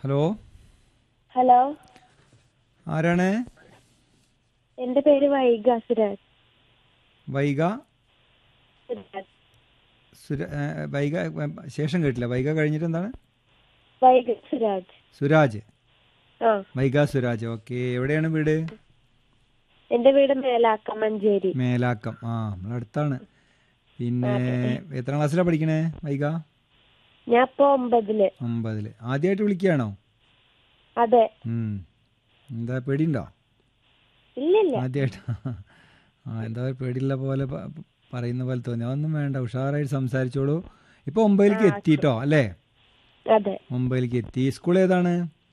Hello hello ആരാണ് എന്റെ പേര് വൈഗ സുരാജ് വൈഗ സുരാജ് സുര ഏ, വൈഗ ഏ, ശേഷം കേട്ടില്ല വൈഗ കഴിഞ്ഞിട്ട് എന്താണ് വൈഗ സുരാജ് സുരാജ് ആ വൈഗ സുരാജ് ഓക്കെ എവിടെയാണ് വീട് എന്റെ വീട് മേലാക്കം മഞ്ചേരി മേലാക്കം ആ നമ്മളടുത്താണ് പിന്നെ എത്ര ക്ലാസ്സിലാണ് പഠിക്കണേ വൈഗ ഞാൻ ഇപ്പൊ ഒമ്പതില് ഒമ്പതില് ആദ്യമായിട്ട് വിളിക്കുകയാണോ അതെ ഉം. എന്താ പേടിയുണ്ടോ ഇല്ലില്ല ആദ്യമായിട്ട് ആ എന്താ ഒരു പേടിയുള്ള പോലെ പ- പറയുന്ന പോലെ തോന്നി അതൊന്നും വേണ്ട ഉഷാറായിട്ട് സംസാരിച്ചോളൂ ഇപ്പൊ ഒമ്പതിലേക്ക് എത്തിയിട്ടോ അല്ലേ അതെ ഒമ്പതിലേക്ക് എത്തി സ്കൂൾ ഏതാണ്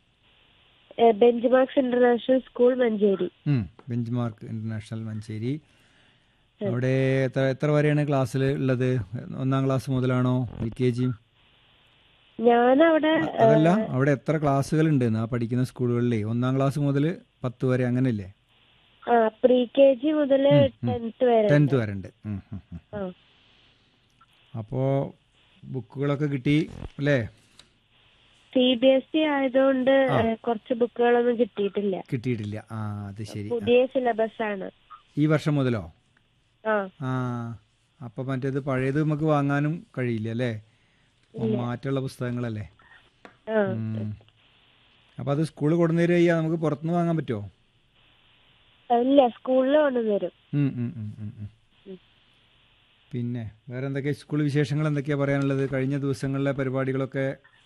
ഏ, bench marks international school Manjeri ഉം, ബെഞ്ച് മാർക്ക് ഇന്റർനാഷണൽ മഞ്ചേരി അവിടെ എത്ര എത്ര വരെയാണ് ക്ലാസ്സിൽ ഉള്ളത് ഒന്നാം ക്ലാസ് മുതലാണോ എൽ കെ ജി ഞാനവിടെ അതല്ല അവിടെ എത്ര ക്ലാസ്സുകൾ ഉണ്ട് ആ പഠിക്കുന്ന സ്കൂളുകളിലെ ഒന്നാം ക്ലാസ് മുതൽ പത്ത് വരെ അങ്ങനെയല്ലേ ആ പ്രീ കെ ജി മുതൽ ടെൻത്ത് വരെ ടെൻത്ത് വരെ ഉണ്ട് ഉം, ഉം, ഉം. ആ അപ്പോൾ ബുക്കുകളൊക്കെ കിട്ടി അല്ലേ സി ബി എസ് ഇ ആയതുകൊണ്ട് ഏ, കുറച്ച് ബുക്കുകളൊന്നും കിട്ടിയിട്ടില്ല കിട്ടിയിട്ടില്ല ആ അത് ശരി പുതിയ സിലബസ് ആണ് ഈ വർഷം മുതലോ ആ ആ അപ്പോൾ മറ്റേത് പഴയത് നമുക്ക് വാങ്ങാനും കഴിയില്ല അല്ലേ മാറ്റമുള്ള പുസ്തകങ്ങളല്ലേ ആ ഉം. അപ്പോൾ അത് സ്കൂളിൽ കൊണ്ടുവന്നു ചെയ്യാ നമുക്ക് പുറത്തുനിന്ന് വാങ്ങാൻ പറ്റുമോ ഇല്ല സ്കൂളിൽ കൊണ്ടുവരും ഉം, ഉം, ഉം, ഉം, ഉം. പിന്നെ വേറെ എന്തൊക്കെയാ സ്കൂൾ വിശേഷങ്ങൾ എന്തൊക്കെയാ പറയാനുള്ളത് കഴിഞ്ഞ ദിവസങ്ങളിലെ പരിപാടികളൊക്കെ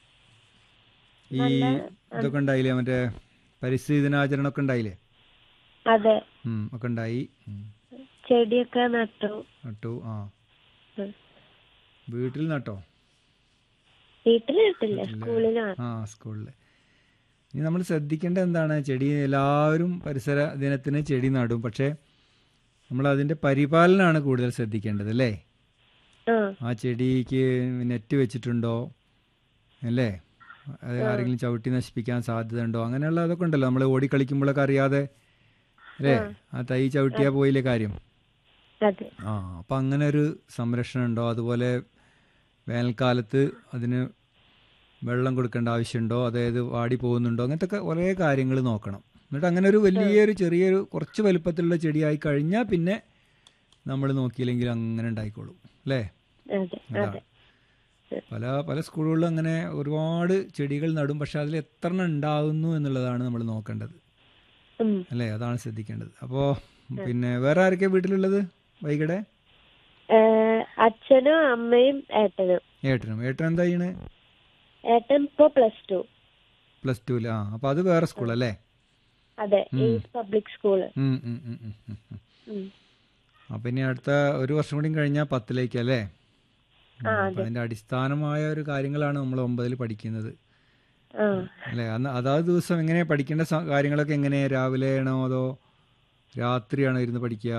ഈ ഇതൊക്കെ ഉണ്ടായില്ലേ മറ്റേ പരിസ്ഥിതി ദിനാചരണമൊക്കെ ഉണ്ടായില്ലേ അതെ ഉം, ഒക്കെ ഉണ്ടായി ഉം. ചെടിയൊക്കെ നട്ടു നട്ടു ആ ഉം. വീട്ടിൽ നട്ടോ വീട്ടിൽ നട്ടില്ല സ്കൂളിലാണ് ആ സ്കൂളിൽ ഇനി നമ്മൾ ശ്രദ്ധിക്കേണ്ടത് എന്താണ് ചെടി എല്ലാവരും പരിസര ദിനത്തിന് ചെടി നടും പക്ഷേ നമ്മൾ അതിൻ്റെ പരിപാലനമാണ് കൂടുതൽ ശ്രദ്ധിക്കേണ്ടത് അല്ലേ ആ ആ ചെടിക്ക് നെറ്റ് വെച്ചിട്ടുണ്ടോ അല്ലേ അത് ആരെങ്കിലും ചവിട്ടി നശിപ്പിക്കാൻ സാധ്യത ഉണ്ടോ അങ്ങനെയുള്ള അതൊക്കെ ഉണ്ടല്ലോ നമ്മൾ ഓടിക്കളിക്കുമ്പോഴൊക്കെ അറിയാതെ അല്ലേ ആ തൈ ചവിട്ടിയാൽ പോയില്ലേ കാര്യം അതെ ആ അപ്പം അങ്ങനെ ഒരു സംരക്ഷണം ഉണ്ടോ അതുപോലെ വേനൽക്കാലത്ത് അതിന് വെള്ളം കൊടുക്കേണ്ട ആവശ്യമുണ്ടോ അതായത് വാടി പോകുന്നുണ്ടോ അങ്ങനത്തെ ഒക്കെ കുറേ കാര്യങ്ങൾ നോക്കണം എന്നിട്ട് അങ്ങനെ ഒരു വലിയൊരു ചെറിയൊരു കുറച്ച് വലുപ്പത്തിലുള്ള ചെടിയായി കഴിഞ്ഞാൽ പിന്നെ നമ്മൾ നോക്കിയില്ലെങ്കിൽ അങ്ങനെ ഉണ്ടായിക്കോളും അല്ലേ അതെ അതെ പല പല സ്കൂളുകളിലും അങ്ങനെ ഒരുപാട് ചെടികൾ നടും പക്ഷെ അതിൽ എത്ര എണ്ണം ഉണ്ടാവുന്നു എന്നുള്ളതാണ് നമ്മൾ നോക്കേണ്ടത് ഉം. അല്ലേ അതാണ് ശ്രദ്ധിക്കേണ്ടത് അപ്പോൾ പിന്നെ വേറെ ആരൊക്കെയാണ് വീട്ടിലുള്ളത് വൈകിടെ ഏ, അച്ഛനും അമ്മയും ഏട്ടനും ഏട്ടനും ഏട്ടൻ എന്താ ചെയ്യണേ ഏട്ടൻ ഇപ്പൊ പ്ലസ് ടു പ്ലസ് ടുവിൽ ആ അപ്പോൾ അത് വേറെ സ്കൂളല്ലേ അതെ ഈസ്റ്റ് പബ്ലിക് സ്കൂള് ഉം, ഉം, ഉം, ഉം, ഉം, ഉം. ഉം. അപ്പം ഇനി അടുത്ത ഒരു വർഷം കൂടി കഴിഞ്ഞാൽ പത്തിലേക്ക് അല്ലേ ഉം, അപ്പം അതിൻ്റെ അടിസ്ഥാനമായ ഒരു കാര്യങ്ങളാണ് നമ്മൾ ഒമ്പതിൽ പഠിക്കുന്നത് ആ അല്ലേ അന്ന് അതാത് ദിവസം എങ്ങനെ പഠിക്കേണ്ട സ- കാര്യങ്ങളൊക്കെ എങ്ങനെ രാവിലെ ആണോ അതോ രാത്രിയാണോ ഇരുന്ന് പഠിക്കുക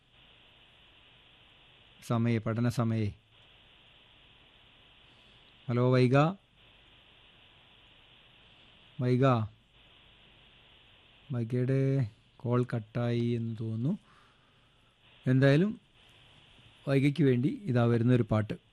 സമയേ പഠന സമയേ ഹലോ വൈഗ വൈഗ വൈഗയുടെ കോൾ കട്ടായി എന്ന് തോന്നുന്നു എന്തായാലും വൈഗയ്ക്ക് വേണ്ടി ഇതാ വരുന്നൊരു പാട്ട്